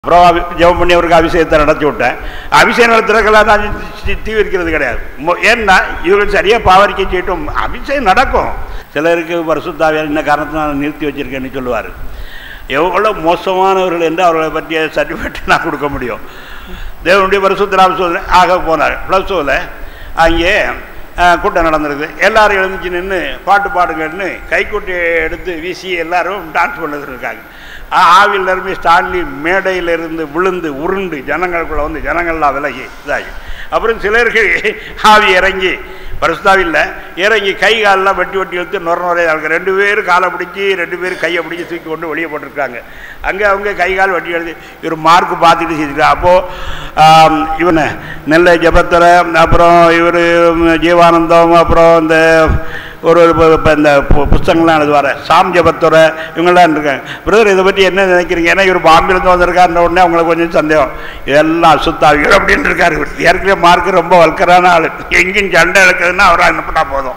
அப்புறம் அபி- ஜெபம் பண்ணி அவருக்கு அபிஷேகத்தை நடத்தி விட்டேன் அபிஷேகம் நடத்துறதுக்கெல்லாம் நான் தி- தீ வைக்கிறது கிடையாது மொ- ஏன்னா இவர்கள் சரியாக பாவரிக்கை செய்யட்டும் அபிஷேகம் நடக்கும் சிலருக்கு பரிசுத்தாவியார் என்ன காரணத்தினால நிறுத்தி வச்சிருக்கேன்னு சொல்லுவார் எவ்வளோ மோசமானவர்கள் என்று அவர்களை பற்றிய சர்டிஃபிகேட் நான் கொடுக்க முடியும் தேவனுடைய பரிசுத்தராம சோதனை ஆக போனார் ப்ளஸ் டூவில் அங்கே அஹ், கூட்டம் நடந்திருக்கு எல்லாரும் எழுந்துச்சு நின்று பாட்டு பாடுங்கன்னு கைக்குட்டி எடுத்து வீசி எல்லாரும் டான்ஸ் பண்ணது இருக்காங்க ஆ- ஆவியில் நிரம்பி ஸ்டான்லி மேடையிலிருந்து விழுந்து உருண்டு ஜனங்களுக்குள்ள வந்து ஜனங்கள்லாம் விலகி இதாகி அப்புறம் சிலருக்கு ஆவி இறங்கி பரிசுத்தாவில் இறங்கி கை காலெல்லாம் வெட்டி வெட்டி எடுத்து நுர நுறையா இருக்கு ரெண்டு பேரும் காலை பிடிச்சி ரெண்டு பேரும் கையை பிடிச்சி தூக்கி கொண்டு வெளியே போட்டிருக்காங்க அங்கே அவங்க கை கால் வெட்டி எடுத்து இவர் மார்க் பார்த்துட்டு செஞ்சுருக்காங்க அப்போது இவனை நெல்லை ஜபத்தரை அப்புறம் இவர் ஜீவானந்தம் அப்புறம் இந்த ஒரு ஒரு இப்போ இந்த பு- புஸ்தகங்கள்லாம் எழுதுவார் சாம் ஜபத்துறை இவங்கெல்லாம் இருக்காங்க பிரதர் இதை பற்றி என்ன நினைக்கிறீங்க ஏன்னா இவர் பாம்பிலிருந்து வந்திருக்காருன்ற உடனே அவங்களுக்கு கொஞ்சம் சந்தேகம் இதெல்லாம் அசுத்தாவிகள் அப்படின்னு இருக்காரு இவர். ஏற்கனவே மார்க்கு ரொம்ப வல்கரான ஆள் எங்கேயும் சண்டை இழுக்குதுன்னா அவரை அனுப்பிட்டா போதும்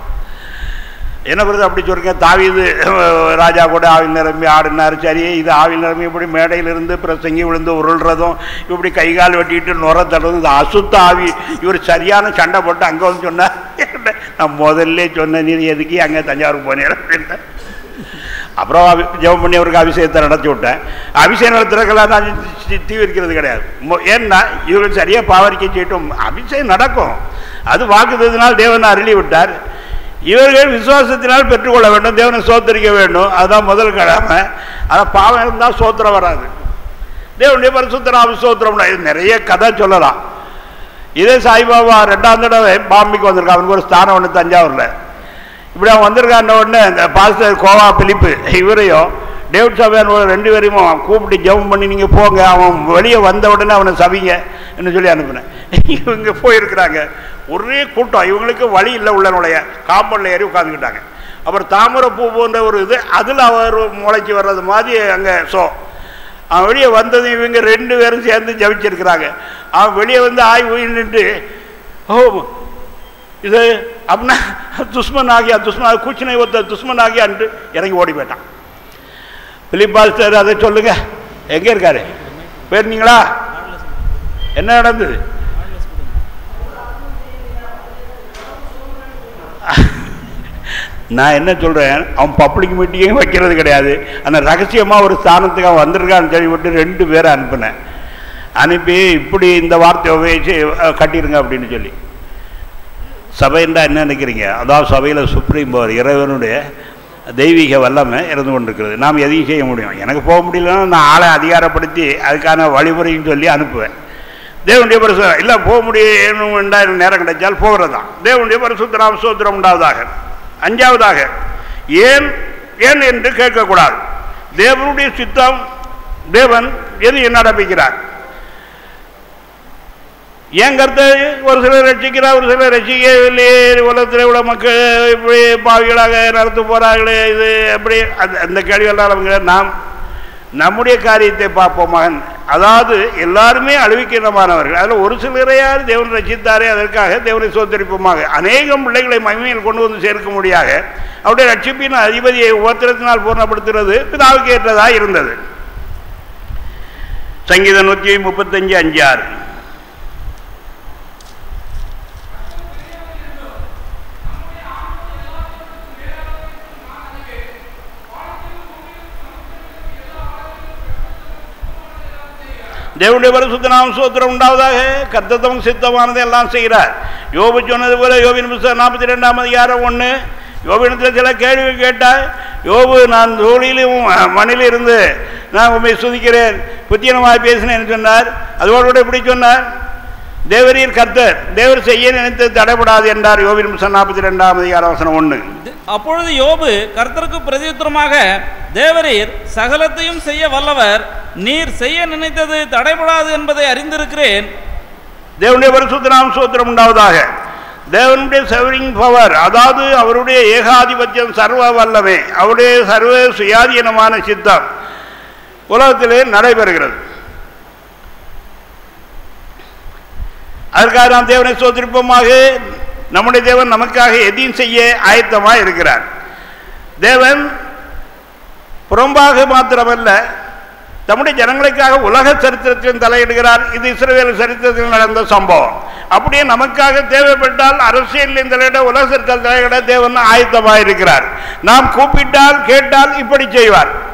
என்ன பிறகு அப்படி சொல்றீங்க தாவீது அஹ், ராஜா கூட ஆவில் நிரம்பி ஆடினார் சரி இது ஆவில் நிரம்பி இப்படி மேடையிலிருந்து பிரசங்கி விழுந்து உருள்றதும் இப்படி கை கால் வெட்டிட்டு நுர தள்ளுறதும் இது அசுத்த ஆவி இவர் சரியான சண்டை போட்டு அங்கே வந்து சொன்னார் நான் முதல்ல சொன்னேன் நீ எதுக்கு அங்கே தஞ்சாவூருக்கு போனேன் அப்படின்ட்டு அப்புறம் அபி- ஜெபம் பண்ணி அவருக்கு அபிஷேகத்தை நடத்தி விட்டேன் அபிஷேகம் நடத்துறதுக்கெல்லாம் நான் தி- தீ வைக்கிறது கிடையாது மொ- ஏன்னா இவர்கள் சரியாக பாவரிக்கை செய்யட்டும் அபிஷேகம் நடக்கும் அது வாக்குத்தத்தினால் தேவன் அருளி விட்டார் இவர்கள் விசுவாசத்தினால் பெற்றுக்கொள்ள வேண்டும் தேவனை சோத்தரிக்க வேண்டும் அதுதான் முதல் கடமை ஆனால் பாவம் இருந்தால் சோத்திரம் வராது தேவனுடைய பரிசுத்தராம சோத்திரம் இது நிறைய கதை சொல்லலாம் இதே சாய்பாபா ரெண்டாம் தடவை பாம்பிக்கு வந்திருக்கான் அவனுக்கு ஒரு ஸ்தானம் ஒன்று தஞ்சாவூரில் இப்படி அவன் வந்திருக்கான உடனே இந்த பாஸ்டர் கோவா பிலிப்பு இவரையும் டேவிட் சபையான் ரெண்டு பேரையும் அவன் கூப்பிட்டு ஜெபம் பண்ணி நீங்கள் போங்க அவன் வெளியே வந்த உடனே அவனை சவிங்க என்று சொல்லி அனுப்பினேன் இவங்க போயிருக்கிறாங்க ஒரே கூட்டம் இவங்களுக்கு வழி இல்லை உள்ள நுழைய காம்பவுண்டில் ஏறி உட்காந்துக்கிட்டாங்க அப்புறம் தாமரை பூ போன்ற ஒரு இது அதில் அவர் முளைச்சி வர்றது மாதிரி அங்கே ஷோ அவன் வெளியே வந்தது இவங்க ரெண்டு பேரும் சேர்ந்து ஜபிச்சிருக்கிறாங்க அவன் வெளியே வந்து ஆய் நின்று ஓ இது அப்படின்னா துஷ்மன் ஆகியா துஷ்மன் கூச்சினை ஒருத்த துஷ்மன் ஆகியான்ட்டு இறங்கி ஓடி போயிட்டான் பிலிப்பால் சார் அதை சொல்லுங்க எங்கே இருக்காரு போயிருந்தீங்களா என்ன நடந்தது நான் என்ன சொல்கிறேன் அவன் பப்ளிக் மீட்டிங்கே வைக்கிறது கிடையாது ஆனால் ரகசியமாக ஒரு ஸ்தானத்துக்கு அவன் வந்திருக்கான்னு சொல்லிவிட்டு ரெண்டு பேரை அனுப்பினேன் அனுப்பி இப்படி இந்த வார்த்தையை உபயோகிச்சு அஹ், கட்டிருங்க அப்படின்னு சொல்லி சபைன்றா என்ன நினைக்கிறீங்க அதாவது சபையில் சுப்ரீம் பவர் இறைவனுடைய தெய்வீக வல்லமை இருந்து கொண்டிருக்கிறது நாம் எதையும் செய்ய முடியும் எனக்கு போக முடியலன்னா நான் ஆளை அதிகாரப்படுத்தி அதுக்கான வழிமுறையும் சொல்லி அனுப்புவேன் தேவனுடைய பரிசு இல்லை போக முடியும் எனக்கு நேரம் கிடைச்சால் போகிறது தான் தேவனுடைய பரிசுத்தராம சோத்திரம் உண்டாவதாக அஞ்சாவதாக ஏன் ஏன் என்று கேட்கக்கூடாது தேவனுடைய சித்தம் தேவன் எது நடப்பிக்கிறார் ஏன் கருத்தை ஒரு சிலர் ரசிக்கிறார் ஒரு சிலர் ரசிக்கவில்லையே உலகத்தில் உள்ள மக்கள் இப்படி பாவிகளாக நடந்து போகிறார்களே இது எப்படி அந்த அந்த கேள்வியெல்லாம் அவங்க நாம் நம்முடைய காரியத்தை பார்ப்போம் மகன் அதாவது எல்லாருமே அழிவிக்கிறமானவர்கள் அதில் ஒரு சிலரையார் தேவன் ரசித்தாரே அதற்காக தேவனை சோத்தரிப்போமாக அநேகம் பிள்ளைகளை மகிமையில் கொண்டு வந்து சேர்க்க முடியாக அவருடைய ரட்சிப்பின் அதிபதியை உபத்திரத்தினால் பூர்ணப்படுத்துகிறது பிதாவுக்கு ஏற்றதாக இருந்தது சங்கீதம் நூற்றி முப்பத்தஞ்சு அஞ்சு ஆறு தேவனுடைய பரிசுத்தனாம் சோத்திரம் உண்டாவதாக கர்த்தத்தம் சித்தமானதை எல்லாம் செய்கிறார் யோபு சொன்னது போல யோபின் புத்தகம் நாற்பத்தி ரெண்டாம் அதிகாரம் ஒன்று யோபினத்தில் சில கேள்வி கேட்டால் யோபு நான் தோழியிலும் மண்ணில் இருந்து நான் உண்மை சுதிக்கிறேன் புத்தியனமாக பேசினேன் சொன்னார் அதோடு கூட இப்படி சொன்னார் தேவரீர் கர்த்தர் தேவர் செய்ய நினைத்து தடைபடாது என்றார் யோபின் புத்தகம் நாற்பத்தி ரெண்டாம் அதிகாரம் வசனம் ஒன்று அப்பொழுது யோபு கர்த்தருக்கு பிரதியுத்தரமாக தேவரீர் சகலத்தையும் செய்ய வல்லவர் நீர் செய்ய நினைத்தது தடைபடாது என்பதை அறிந்திருக்கிறேன் தேவனுடைய பரிசுத்தனாம் சோத்திரம் உண்டாவதாக தேவனுடைய சர்விங் பவர் அதாவது அவருடைய ஏகாதிபத்தியம் சர்வ வல்லமை அவருடைய சர்வ சுயாதீனமான சித்தம் உலகத்திலே நடைபெறுகிறது அதற்காக நாம் தேவனை சோதரிப்போமாக நம்முடைய தேவன் நமக்காக எதையும் செய்ய ஆயத்தமாக இருக்கிறார் தேவன் புறம்பாக மாத்திரமல்ல தம்முடைய ஜனங்களுக்காக உலக சரித்திரத்திலும் தலையிடுகிறார் இது இஸ்ரவேல் சரித்திரத்தில் நடந்த சம்பவம் அப்படியே நமக்காக தேவைப்பட்டால் அரசியலில் தலையிட உலக சரித்திரத்தில் தலையிட தேவன் ஆயத்தமாக இருக்கிறார் நாம் கூப்பிட்டால் கேட்டால் இப்படி செய்வார்